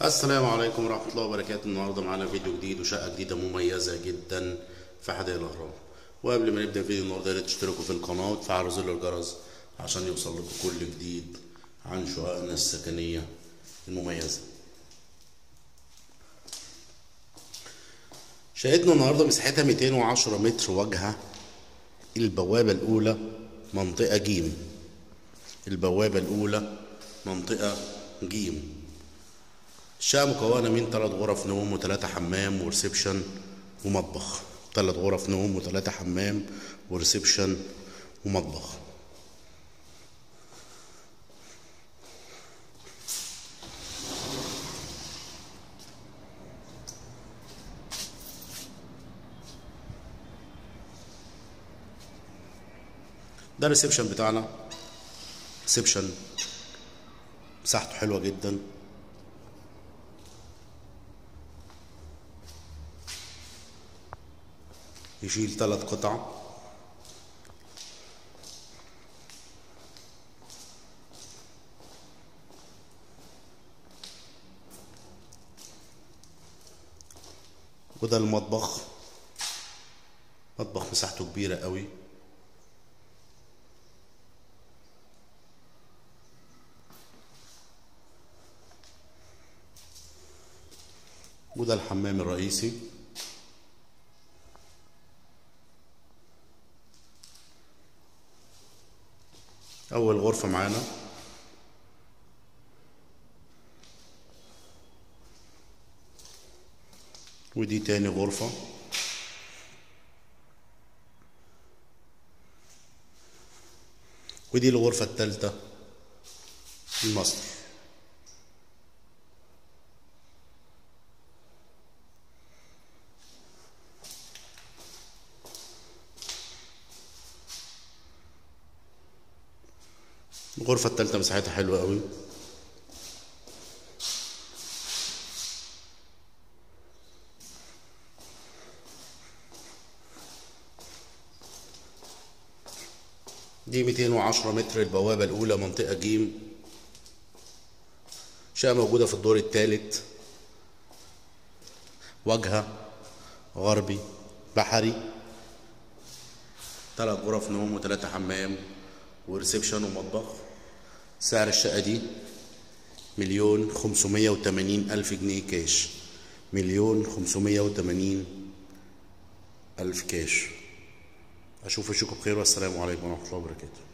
السلام عليكم ورحمة الله وبركاته النهاردة معانا فيديو جديد وشقة جديدة مميزة جدا في حدائق الأهرام وقبل ما نبدأ الفيديو النهاردة يا ريت تشتركوا في القناة وتفعلوا زر الجرس عشان يوصل لكم كل جديد عن شققنا السكنية المميزة شقتنا النهاردة مساحتها 210 متر واجهة البوابة الأولى منطقة جيم البوابة الأولى منطقة جيم الشقة مكونة من ثلاث غرف نوم وثلاثة حمام وريسبشن ومطبخ ثلاث غرف نوم وثلاثة حمام وريسبشن ومطبخ ده الريسبشن بتاعنا ريسبشن مساحته حلوة جدا يشيل ثلاث قطع وده المطبخ مطبخ مساحته كبيرة قوي وده الحمام الرئيسي أول غرفة معانا ودي تاني غرفة ودي الغرفة التالتة الماستر الغرفة التالتة مساحتها حلوة قوي دي 210 متر البوابة الأولى منطقة جيم شقة موجودة في الدور الثالث واجهة غربي بحري ثلاث غرف نوم وثلاثة حمام وريسبشن ومطبخ سعر الشقة دي مليون خمسمية وتمانين ألف جنيه كاش مليون خمسمية وتمانين ألف كاش أشوف أشوفكم بخير والسلام عليكم ورحمة الله وبركاته